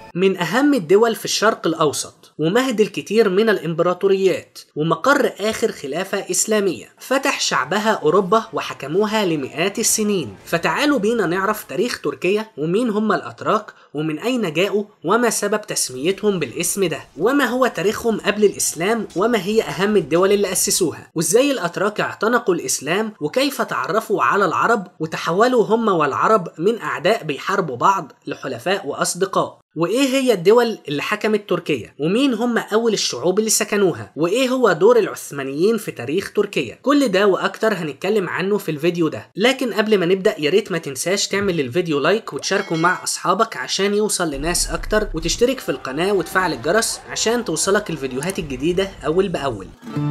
من أهم الدول في الشرق الأوسط ومهد الكثير من الإمبراطوريات ومقر آخر خلافة إسلامية فتح شعبها أوروبا وحكموها لمئات السنين فتعالوا بينا نعرف تاريخ تركيا ومين هم الأتراك ومن أين جاءوا وما سبب تسميتهم بالاسم ده وما هو تاريخهم قبل الإسلام وما هي أهم الدول اللي أسسوها وإزاي الأتراك اعتنقوا الإسلام وكيف تعرفوا على العرب وتحولوا هم والعرب من أعداء بيحاربوا بعض لحلفاء وأصدقاء وايه هي الدول اللي حكمت تركيا ومين هم اول الشعوب اللي سكنوها وايه هو دور العثمانيين في تاريخ تركيا كل ده واكتر هنتكلم عنه في الفيديو ده لكن قبل ما نبدا يا ريت ما تنساش تعمل للفيديو لايك وتشاركه مع اصحابك عشان يوصل لناس اكتر وتشترك في القناه وتفعل الجرس عشان توصلك الفيديوهات الجديده اول باول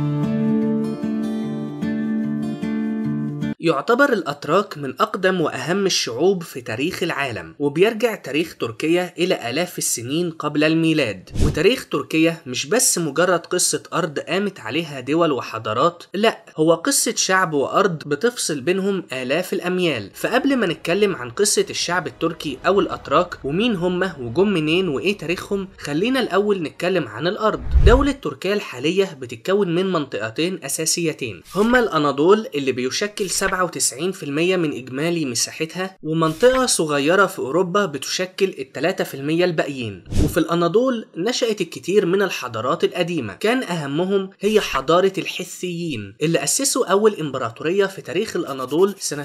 يعتبر الأتراك من أقدم وأهم الشعوب في تاريخ العالم وبيرجع تاريخ تركيا إلى آلاف السنين قبل الميلاد وتاريخ تركيا مش بس مجرد قصة أرض قامت عليها دول وحضارات لا هو قصة شعب وأرض بتفصل بينهم آلاف الأميال فقبل ما نتكلم عن قصة الشعب التركي أو الأتراك ومين هم وجم منين وإيه تاريخهم خلينا الأول نتكلم عن الأرض دولة تركيا الحالية بتتكون من منطقتين أساسيتين هما الأناضول اللي بيشكل 97% من إجمالي مساحتها ومنطقة صغيرة في أوروبا بتشكل ال 3% الباقيين وفي الأناضول نشأت الكثير من الحضارات القديمة كان أهمهم هي حضارة الحثيين اللي أسسوا أول إمبراطورية في تاريخ الأناضول سنة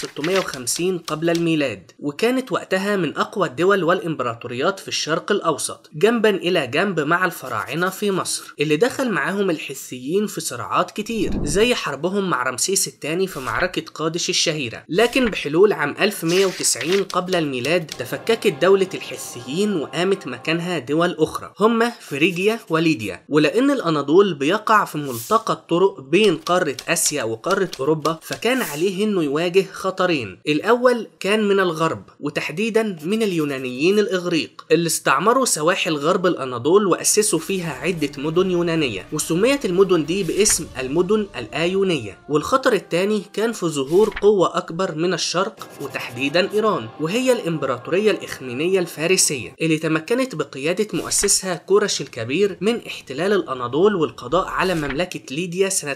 1650 قبل الميلاد وكانت وقتها من أقوى الدول والإمبراطوريات في الشرق الأوسط جنبا إلى جنب مع الفراعنة في مصر اللي دخل معاهم الحثيين في صراعات كتير زي حربهم مع رمسيس الثاني في معركة قادش الشهيرة لكن بحلول عام 1190 قبل الميلاد تفككت دولة الحثيين وقامت مكانها دول أخرى هما فريجيا وليديا ولأن الأناضول بيقع في ملتقى الطرق بين قارة آسيا وقارة أوروبا فكان عليه إنه يواجه خطرين الأول كان من الغرب وتحديدا من اليونانيين الإغريق اللي استعمروا سواحل غرب الأناضول وأسسوا فيها عدة مدن يونانية وسميت المدن دي باسم المدن الآيونية والخطر الثاني كان في ظهور قوة أكبر من الشرق وتحديدا إيران وهي الإمبراطورية الإخمينية الفارسية اللي تمكنت بقيادة مؤسسها كورش الكبير من احتلال الأناضول والقضاء على مملكة ليديا سنة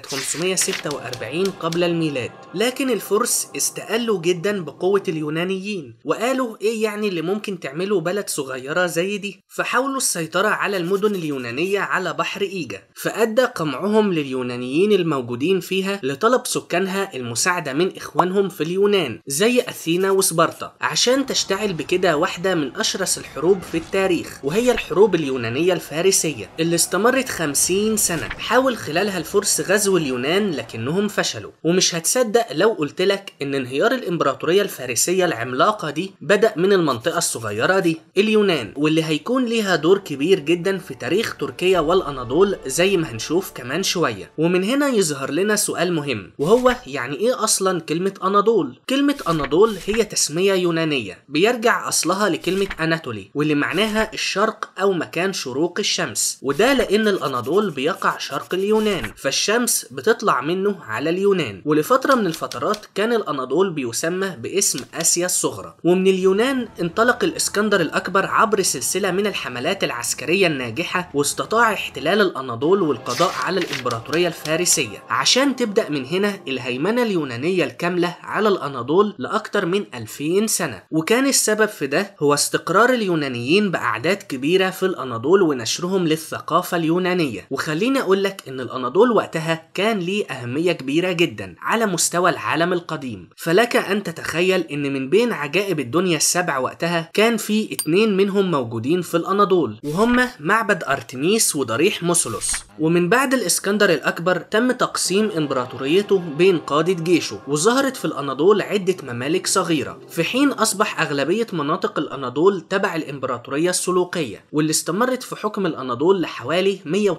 546 قبل الميلاد لكن الفرس استقلوا جدا بقوة اليونانيين وقالوا إيه يعني اللي ممكن تعمله بلد صغيرة زي دي فحاولوا السيطرة على المدن اليونانية على بحر إيجا فأدى قمعهم لليونانيين الموجودين فيها لطلب سكانها المساعدة من إخوانهم في اليونان زي أثينا وسبارتا عشان تشتعل بكده واحدة من أشرس الحروب في التاريخ وهي الحروب اليونانية الفارسية اللي استمرت 50 سنة حاول خلالها الفرس غزو اليونان لكنهم فشلوا ومش هتصدق لو قلتلك إن انهيار الإمبراطورية الفارسية العملاقة دي بدأ من المنطقة الصغيرة دي اليونان واللي هيكون ليها دور كبير جدا في تاريخ تركيا والأناضول زي ما هنشوف كمان شوية ومن هنا يظهر لنا سؤال مهم وهو يعني ايه اصلا كلمة اناضول؟ كلمة اناضول هي تسمية يونانية بيرجع اصلها لكلمة اناتولي واللي معناها الشرق او مكان شروق الشمس وده لان الاناضول بيقع شرق اليونان فالشمس بتطلع منه على اليونان ولفترة من الفترات كان الاناضول بيسمى باسم اسيا الصغرى ومن اليونان انطلق الاسكندر الاكبر عبر سلسلة من الحملات العسكرية الناجحة واستطاع احتلال الاناضول والقضاء على الامبراطورية الفارسية عشان تبدأ من هنا الهيمنة اليونانية الكاملة على الأناضول لأكثر من 2000 سنة وكان السبب في ده هو استقرار اليونانيين بأعداد كبيرة في الأناضول ونشرهم للثقافة اليونانية وخليني أقول لك إن الأناضول وقتها كان ليه أهمية كبيرة جدا على مستوى العالم القديم فلك أن تتخيل إن من بين عجائب الدنيا السبع وقتها كان في اتنين منهم موجودين في الأناضول وهما معبد أرتميس وضريح موسولوس ومن بعد الإسكندر الأكبر تم تقسيم إمبراطوريته بين قادة جيشه وظهرت في الأناضول عدة ممالك صغيرة في حين أصبح أغلبية مناطق الأناضول تبع الإمبراطورية السلوقية واللي استمرت في حكم الأناضول لحوالي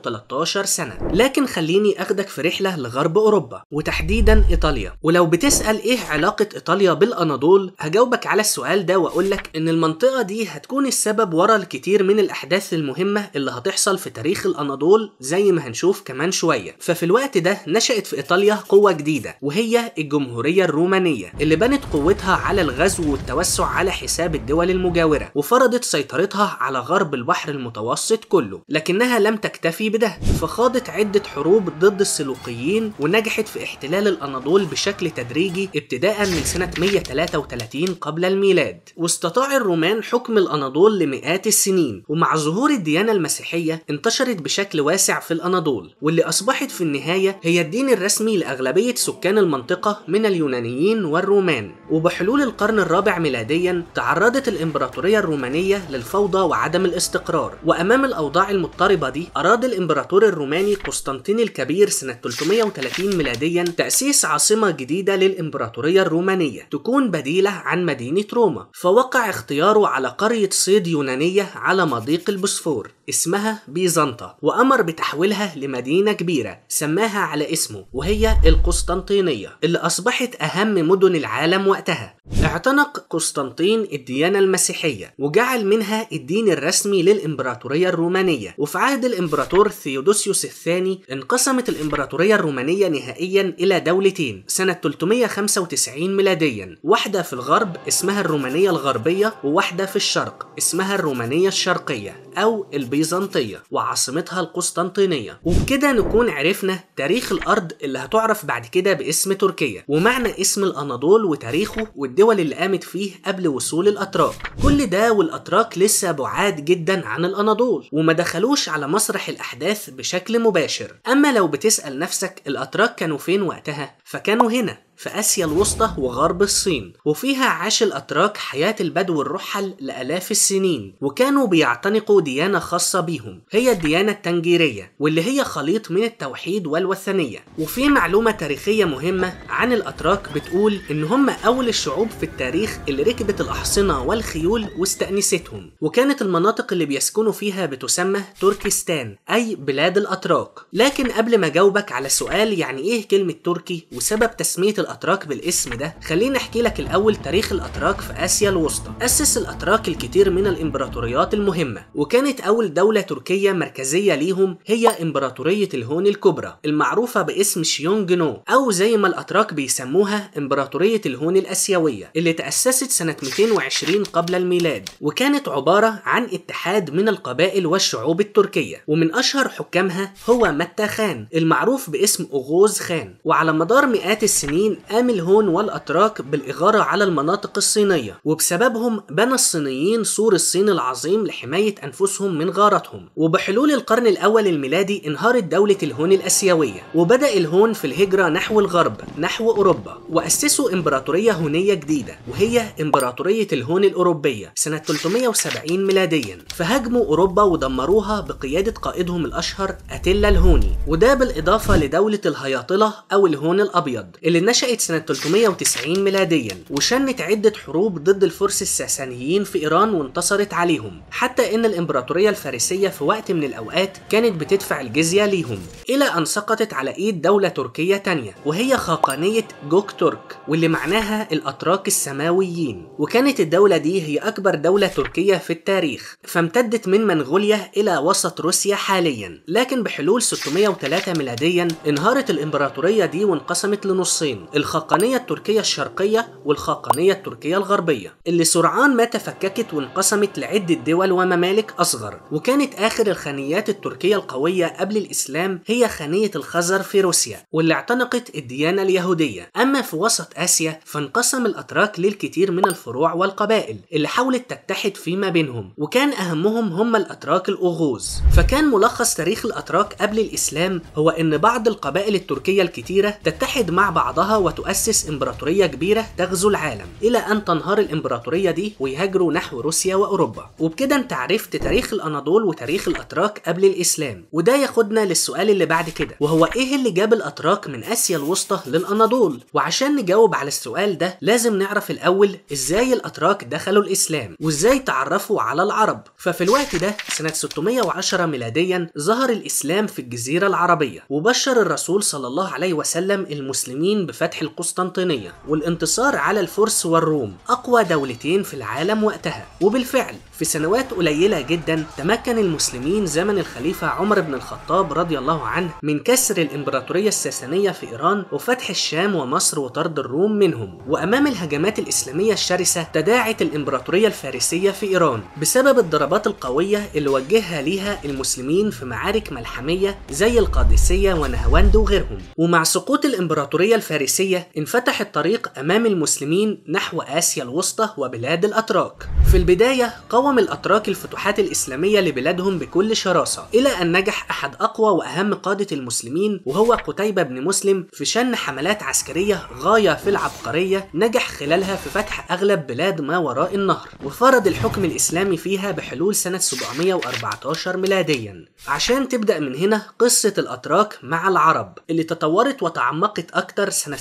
113 سنة لكن خليني أخدك في رحلة لغرب أوروبا وتحديدا إيطاليا ولو بتسأل إيه علاقة إيطاليا بالأناضول هجاوبك على السؤال ده وأقولك إن المنطقة دي هتكون السبب ورا الكثير من الأحداث المهمة اللي هتحصل في تاريخ الأناضول زي ما هنشوف كمان شوية ففي الوقت ده نشأت في إيطاليا قوة جديدة وهي الجمهورية الرومانية اللي بنت قوتها على الغزو والتوسع على حساب الدول المجاورة وفرضت سيطرتها على غرب البحر المتوسط كله لكنها لم تكتفي بده فخاضت عدة حروب ضد السلوقيين ونجحت في احتلال الأناضول بشكل تدريجي ابتداء من سنة 133 قبل الميلاد واستطاع الرومان حكم الأناضول لمئات السنين ومع ظهور الديانة المسيحية انتشرت بشكل واسع في الأناضول واللي أصبحت في النهاية هي الدين الرسمي لأغلبية سكان المنطقة من اليونانيين والرومان وبحلول القرن الرابع ميلاديا تعرضت الإمبراطورية الرومانية للفوضى وعدم الاستقرار وأمام الأوضاع المضطربة دي أراد الإمبراطور الروماني قسطنطين الكبير سنة 330 ميلاديا تأسيس عاصمة جديدة للإمبراطورية الرومانية تكون بديلة عن مدينة روما فوقع اختياره على قرية صيد يونانية على مضيق البوسفور اسمها بيزنطة وأمر بتحويلها لمدينة كبيرة سماها على اسمه وهي القسطنطينية اللي أصبحت أهم مدن العالم وقتها اعتنق قسطنطين الديانة المسيحية وجعل منها الدين الرسمي للإمبراطورية الرومانية وفي عهد الإمبراطور ثيودوسيوس الثاني انقسمت الإمبراطورية الرومانية نهائيا إلى دولتين سنة 395 ميلاديا واحدة في الغرب اسمها الرومانية الغربية وواحدة في الشرق اسمها الرومانية الشرقية أو البيزنطية وعاصمتها القسطنطينية وبكده نكون عرفنا تاريخ الأرض اللي هتعرف بعد كده باسم تركيا ومعنى اسم الأناضول وتاريخه والدول اللي قامت فيه قبل وصول الأتراك كل ده والأتراك لسه بعاد جدا عن الأناضول وما دخلوش على مسرح الأحداث بشكل مباشر أما لو بتسأل نفسك الأتراك كانوا فين وقتها فكانوا هنا في آسيا الوسطى وغرب الصين وفيها عاش الأتراك حياة البدو الرحل لآلاف السنين وكانوا بيعتنقوا ديانة خاصة بيهم هي الديانة التنجيرية واللي هي خليط من التوحيد والوثنية وفي معلومة تاريخية مهمة عن الأتراك بتقول إن هم أول الشعوب في التاريخ اللي ركبت الأحصنة والخيول واستأنستهم وكانت المناطق اللي بيسكنوا فيها بتسمى تركستان أي بلاد الأتراك لكن قبل ما أجاوبك على سؤال يعني إيه كلمة تركي وسبب تسمية الأتراك بالاسم ده خليني أحكي لك الأول تاريخ الأتراك في آسيا الوسطى أسس الأتراك الكثير من الإمبراطوريات المهمة وكانت أول دولة تركية مركزية ليهم هي إمبراطورية الهون الكبرى المعروفة باسم شيونج نو أو زي ما الأتراك بيسموها إمبراطورية الهون الآسيوية اللي تأسست سنة 220 قبل الميلاد وكانت عبارة عن اتحاد من القبائل والشعوب التركية ومن أشهر حكامها هو متى خان المعروف باسم أغوز خان وعلى مدار مئات السنين قام الهون والأتراك بالإغارة على المناطق الصينية وبسببهم بنى الصينيين سور الصين العظيم لحماية أنفسهم من غارتهم وبحلول القرن الأول الميلادي انهارت دولة الهون الآسيوية وبدأ الهون في الهجرة نحو الغرب نحو أوروبا وأسسوا إمبراطورية هونية جديدة وهي إمبراطورية الهون الأوروبية سنة 370 ميلاديا فهاجموا أوروبا ودمروها بقيادة قائدهم الأشهر أتيلا الهوني وده بالإضافة لدولة الهياطلة أو الهون الأبيض اللي نشأت سنة 390 ميلاديا وشنت عدة حروب ضد الفرس الساسانيين في إيران وانتصرت عليهم حتى إن الإمبراطورية الفارسية في وقت من الأوقات كانت بتدفع الجزية ليهم إلى أن سقطت على إيد دولة تركية تانية وهي خاقانية جوك ترك واللي معناها الأتراك السماويين وكانت الدولة دي هي أكبر دولة تركية في التاريخ فامتدت من منغوليا إلى وسط روسيا حاليا لكن بحلول 603 ميلاديا انهارت الإمبراطورية دي وانقسمت لنصين الخاقانية التركية الشرقية والخاقانية التركية الغربية اللي سرعان ما تفككت وانقسمت لعدة دول وممالك أصغر وكانت آخر الخانيات التركية القوية قبل الإسلام هي خانية الخزر في روسيا واللي اعتنقت الديانة اليهودية أما في وسط آسيا فانقسم الأتراك للكثير من الفروع والقبائل اللي حاولت تتحد فيما بينهم وكان أهمهم هم الأتراك الأغوز فكان ملخص تاريخ الأتراك قبل الإسلام هو إن بعض القبائل التركية الكتيرة تتحد مع بعضها وتؤسس إمبراطورية كبيرة تغزو العالم إلى أن تنهار الإمبراطورية دي ويهاجروا نحو روسيا وأوروبا وبكده أنت عرفت تاريخ الأناضول وتاريخ الأتراك قبل الإسلام وده ياخدنا للسؤال اللي بعد كده وهو إيه اللي جاب الأتراك من آسيا الوسطى للأناضول وعشان نجاوب على السؤال ده لازم نعرف الأول إزاي الأتراك دخلوا الإسلام وإزاي تعرفوا على العرب ففي الوقت ده سنة 610 ميلاديا ظهر الإسلام في الجزيرة العربية وبشر الرسول صلى الله عليه وسلم المسلمين بفتح القسطنطينية والانتصار على الفرس والروم أقوى دولتين في العالم وقتها وبالفعل في سنوات قليلة جدا تمكن المسلمين زمن الخليفة عمر بن الخطاب رضي الله عنه من كسر الإمبراطورية الساسانية في إيران وفتح الشام ومصر وطرد الروم منهم وأمام الهجمات الإسلامية الشرسة تداعت الإمبراطورية الفارسية في إيران بسبب الضربات القوية اللي وجهها ليها المسلمين في معارك ملحمية زي القادسية ونهاوند وغيرهم ومع سقوط الإمبراطورية الفارسية انفتح الطريق أمام المسلمين نحو آسيا الوسطى وبلاد الأتراك في البداية قاوم الأتراك الفتوحات الإسلامية لبلادهم بكل شراسة إلى أن نجح أحد أقوى وأهم قادة المسلمين وهو قتيبة بن مسلم في شن حملات عسكرية غاية في العبقرية نجح خلالها في فتح أغلب بلاد ما وراء النهر وفرض الحكم الإسلامي فيها بحلول سنة 714 ميلاديا عشان تبدأ من هنا قصة الأتراك مع العرب اللي تطورت وتعمقت أكتر سنة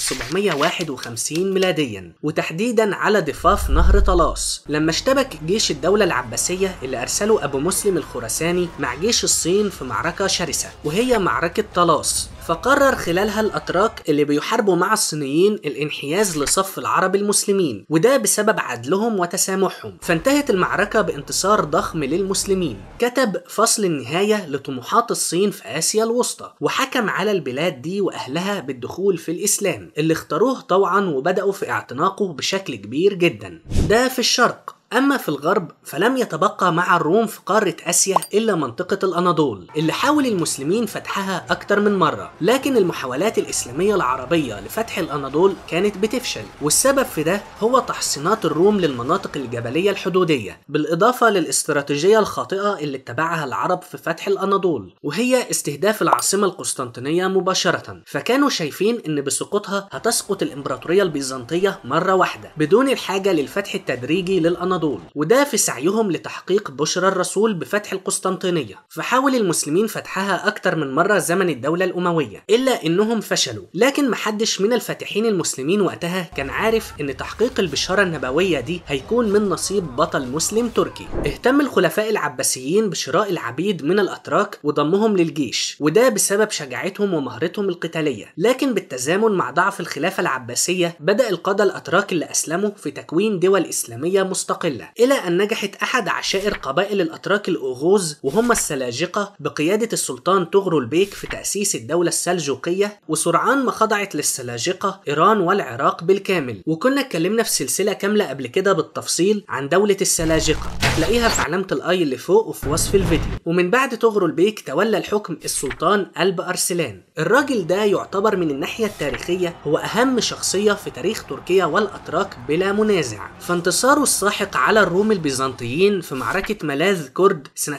751 ميلاديا وتحديدا على ضفاف نهر طلاس لما اشتبك جيش الدولة العباسية اللي أرسله أبو مسلم الخراساني مع جيش الصين في معركة شرسة وهي معركة طلاس فقرر خلالها الأتراك اللي بيحاربوا مع الصينيين الانحياز لصف العرب المسلمين وده بسبب عدلهم وتسامحهم فانتهت المعركة بانتصار ضخم للمسلمين كتب فصل النهاية لطموحات الصين في آسيا الوسطى وحكم على البلاد دي وأهلها بالدخول في الإسلام اللي اختاروه طوعا وبدأوا في اعتناقه بشكل كبير جدا ده في الشرق أما في الغرب فلم يتبقى مع الروم في قارة آسيا إلا منطقة الأناضول اللي حاول المسلمين فتحها أكتر من مرة لكن المحاولات الإسلامية العربية لفتح الأناضول كانت بتفشل والسبب في ده هو تحصينات الروم للمناطق الجبلية الحدودية بالإضافة للاستراتيجية الخاطئة اللي اتبعها العرب في فتح الأناضول وهي استهداف العاصمة القسطنطينية مباشرة فكانوا شايفين إن بسقوطها هتسقط الإمبراطورية البيزنطية مرة واحدة بدون الحاجة للفتح التدريجي للأناضول الأناضول وده في سعيهم لتحقيق بشرى الرسول بفتح القسطنطينية فحاول المسلمين فتحها أكتر من مرة زمن الدولة الأموية إلا إنهم فشلوا لكن محدش من الفاتحين المسلمين وقتها كان عارف إن تحقيق البشارة النبوية دي هيكون من نصيب بطل مسلم تركي اهتم الخلفاء العباسيين بشراء العبيد من الأتراك وضمهم للجيش وده بسبب شجاعتهم ومهارتهم القتالية لكن بالتزامن مع ضعف الخلافة العباسية بدأ القادة الأتراك اللي أسلموا في تكوين دول إسلامية مستقلة إلى أن نجحت أحد عشائر قبائل الأتراك الأوغوز وهم السلاجقة بقيادة السلطان طغرل بيك في تأسيس الدولة السلجوقية وسرعان ما خضعت للسلاجقة إيران والعراق بالكامل وكنا اتكلمنا في سلسلة كاملة قبل كده بالتفصيل عن دولة السلاجقة هتلاقيها في علامة الآي اللي فوق وفي وصف الفيديو ومن بعد طغرل بيك تولى الحكم السلطان ألب أرسلان الراجل ده يعتبر من الناحية التاريخية هو أهم شخصية في تاريخ تركيا والأتراك بلا منازع فانتصاره الساحق على الروم البيزنطيين في معركة ملاذ كرد سنة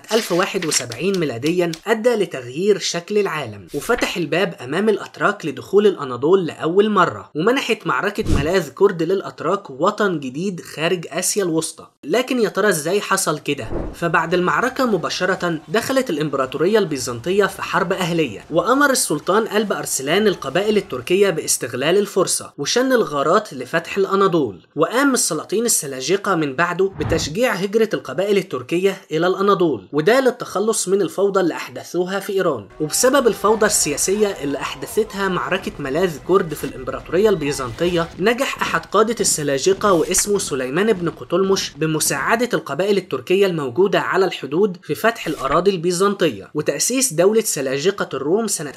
1071 ميلاديا أدى لتغيير شكل العالم وفتح الباب أمام الأتراك لدخول الأناضول لأول مرة ومنحت معركة ملاذ كرد للأتراك وطن جديد خارج آسيا الوسطى لكن يا ترى ازاي حصل كده فبعد المعركة مباشرة دخلت الإمبراطورية البيزنطية في حرب أهلية وأمر السلطان ألب أرسلان القبائل التركية باستغلال الفرصة وشن الغارات لفتح الأناضول وقام السلاطين السلاجقة من بعده بتشجيع هجرة القبائل التركية إلى الأناضول وده للتخلص من الفوضى اللي أحدثوها في إيران وبسبب الفوضى السياسية اللي أحدثتها معركة ملاذ كرد في الإمبراطورية البيزنطية نجح أحد قادة السلاجقة واسمه سليمان بن قتلمش بمساعدة القبائل التركية الموجودة على الحدود في فتح الأراضي البيزنطية وتأسيس دولة سلاجقة الروم سنة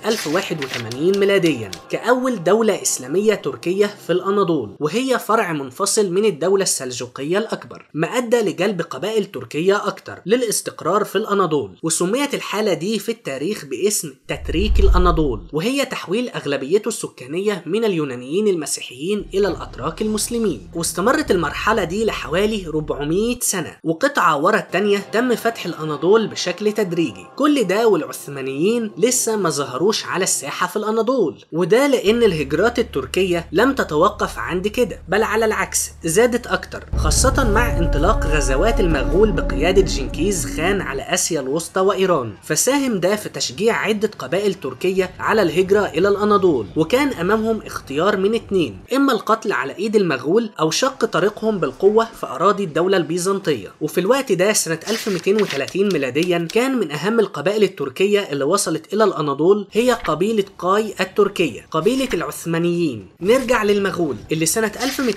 1081 ميلاديا كأول دولة إسلامية تركية في الأناضول وهي فرع منفصل من الدولة السلجوقية الأكبر ما أدى لجلب قبائل تركية أكتر للاستقرار في الأناضول وسميت الحالة دي في التاريخ باسم تتريك الأناضول وهي تحويل أغلبيته السكانية من اليونانيين المسيحيين إلى الأتراك المسلمين واستمرت المرحلة دي لحوالي 400 سنة وقطعة ورا التانية تم فتح الأناضول بشكل تدريجي كل ده والعثمانيين لسه ما ظهروش على الساحة في الأناضول وده لأن الهجرات التركية لم تتوقف عند كده بل على العكس زادت أكتر خاصة مع انطلاق غزوات المغول بقيادة جنكيز خان على آسيا الوسطى وإيران فساهم ده في تشجيع عدة قبائل تركية على الهجرة إلى الأناضول وكان أمامهم اختيار من اتنين إما القتل على إيد المغول أو شق طريقهم بالقوة في أراضي الدولة البيزنطية وفي وفي الوقت ده سنة 1230 ميلاديا كان من أهم القبائل التركية اللي وصلت إلى الأناضول هي قبيلة قاي التركية قبيلة العثمانيين نرجع للمغول اللي سنة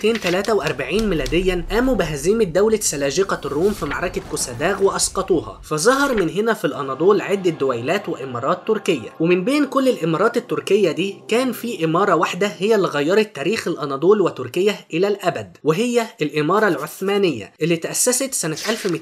1243 ميلاديا قاموا بهزيمة دولة سلاجقة الروم في معركة كوساداغ وأسقطوها فظهر من هنا في الأناضول عدة دويلات وإمارات تركية ومن بين كل الإمارات التركية دي كان في إمارة واحدة هي اللي غيرت تاريخ الأناضول وتركيا إلى الأبد وهي الإمارة العثمانية اللي تأسست سنة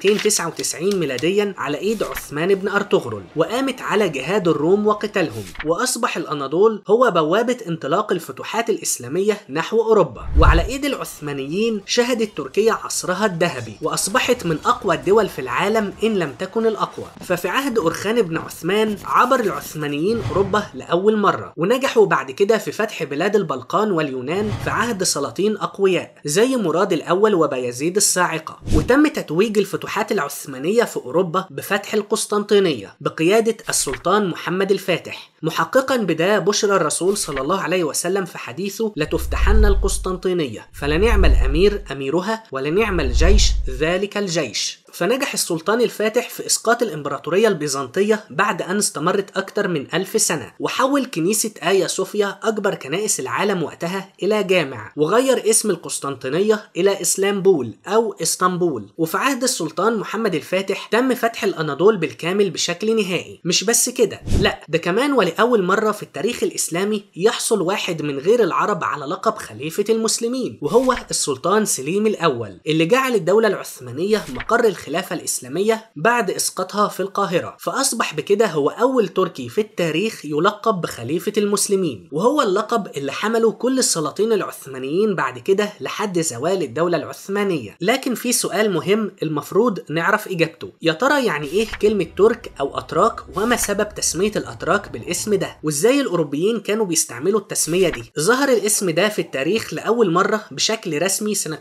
1299 ميلاديا على إيد عثمان بن أرطغرل وقامت على جهاد الروم وقتالهم وأصبح الأناضول هو بوابة انطلاق الفتوحات الإسلامية نحو أوروبا وعلى إيد العثمانيين شهدت تركيا عصرها الذهبي وأصبحت من أقوى الدول في العالم إن لم تكن الأقوى ففي عهد أرخان بن عثمان عبر العثمانيين أوروبا لأول مرة ونجحوا بعد كده في فتح بلاد البلقان واليونان في عهد سلاطين أقوياء زي مراد الأول وبيزيد الصاعقة وتم تتويج الفتوحات العثمانية في أوروبا بفتح القسطنطينية بقيادة السلطان محمد الفاتح محققا بده بشرى الرسول صلى الله عليه وسلم في حديثه لتفتحن القسطنطينية فلنعم الأمير أميرها ولنعم الجيش ذلك الجيش فنجح السلطان الفاتح في إسقاط الإمبراطورية البيزنطية بعد أن استمرت أكثر من ألف سنة وحول كنيسة آيا صوفيا أكبر كنائس العالم وقتها إلى جامع وغير اسم القسطنطينية إلى إسلامبول أو إسطنبول وفي عهد السلطان محمد الفاتح تم فتح الأناضول بالكامل بشكل نهائي مش بس كده لا ده كمان ولأول مرة في التاريخ الإسلامي يحصل واحد من غير العرب على لقب خليفة المسلمين وهو السلطان سليم الأول اللي جعل الدولة العثمانية مقر الخلافة الإسلامية بعد إسقاطها في القاهرة فأصبح بكده هو أول تركي في التاريخ يلقب بخليفة المسلمين وهو اللقب اللي حمله كل السلاطين العثمانيين بعد كده لحد زوال الدولة العثمانية لكن في سؤال مهم المفروض نعرف إجابته يا ترى يعني إيه كلمة ترك أو أتراك وما سبب تسمية الأتراك بالاسم ده وإزاي الأوروبيين كانوا بيستعملوا التسمية دي ظهر الاسم ده في التاريخ لأول مرة بشكل رسمي سنة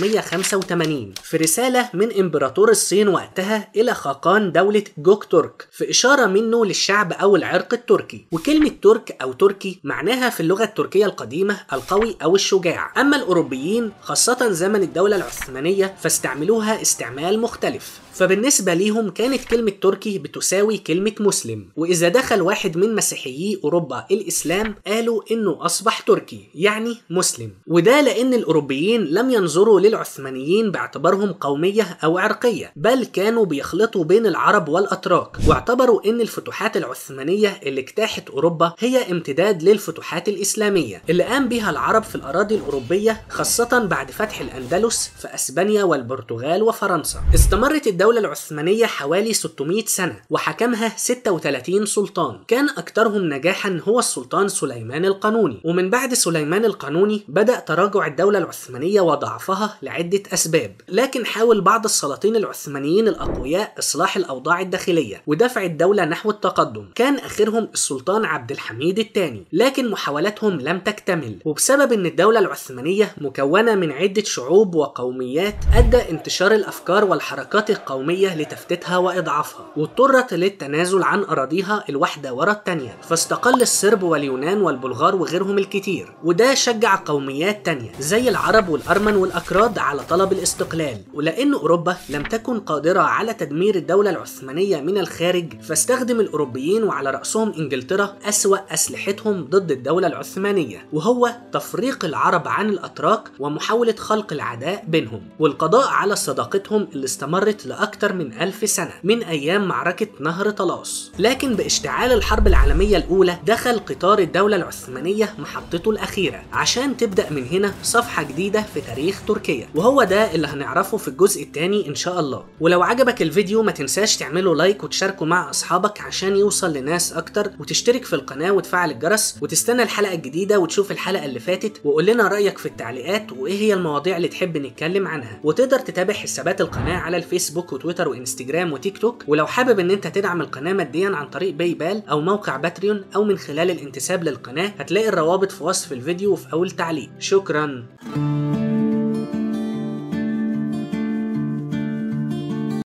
585 في رسالة من إمبراطور الصين وقتها إلى خاقان دولة جوك ترك في إشارة منه للشعب أو العرق التركي وكلمة ترك أو تركي معناها في اللغة التركية القديمة القوي أو الشجاع أما الأوروبيين خاصة زمن الدولة العثمانية فاستعملوها استعمال مختلف فبالنسبة ليهم كانت كلمة تركي بتساوي كلمة مسلم وإذا دخل واحد من مسيحيي أوروبا الإسلام قالوا إنه أصبح تركي يعني مسلم وده لأن الأوروبيين لم ينظروا للعثمانيين باعتبارهم قومية أو عرقية بل كانوا بيخلطوا بين العرب والأتراك واعتبروا إن الفتوحات العثمانية اللي اجتاحت أوروبا هي امتداد للفتوحات الإسلامية اللي قام بها العرب في الأراضي الأوروبية خاصة بعد فتح الأندلس في أسبانيا والبرتغال وفرنسا استمرت الدولة العثمانية حوالي 600 سنة وحكمها 36 سلطان كان أكثرهم نجاحا هو السلطان سليمان القانوني ومن بعد سليمان القانوني بدأ تراجع الدولة العثمانية وضعفها لعدة أسباب لكن حاول بعض السلاطين العثمانيين الأقوياء إصلاح الأوضاع الداخلية ودفع الدولة نحو التقدم كان آخرهم السلطان عبد الحميد الثاني لكن محاولاتهم لم تكتمل وبسبب أن الدولة العثمانية مكونة من عدة شعوب وقوميات أدى انتشار الأفكار والحركات القومية لتفتيتها وإضعافها واضطرت للتنازل عن أراضيها الواحدة ورا التانية فاستقل الصرب واليونان والبلغار وغيرهم الكتير وده شجع قوميات تانية زي العرب والأرمن والأكراد على طلب الاستقلال ولأن أوروبا لم تكن قادرة على تدمير الدولة العثمانية من الخارج فاستخدم الأوروبيين وعلى رأسهم إنجلترا أسوأ أسلحتهم ضد الدولة العثمانية وهو تفريق العرب عن الأتراك ومحاولة خلق العداء بينهم والقضاء على صداقتهم اللي استمرت لأكثر من ألف سنة من أيام معركة نهر طلاس لكن باشتعال الحرب العالمية الأولى دخل قطار الدولة العثمانية محطته الأخيرة عشان تبدأ من هنا صفحة جديدة في تاريخ تركيا وهو ده اللي هنعرفه في الجزء الثاني إن شاء الله ولو عجبك الفيديو ما تنساش تعملوا لايك وتشاركوا مع أصحابك عشان يوصل لناس أكتر وتشترك في القناة وتفعل الجرس وتستنى الحلقة الجديدة وتشوف الحلقة اللي فاتت وقول لنا رأيك في التعليقات وإيه هي المواضيع اللي تحب نتكلم عنها وتقدر تتابع حسابات القناة على الفيسبوك وتويتر وانستجرام وتيك توك ولو حابب ان انت تدعم القناة ماديا عن طريق باي بال او موقع باتريون او من خلال الانتساب للقناة هتلاقي الروابط في وصف الفيديو وفي اول تعليق شكرا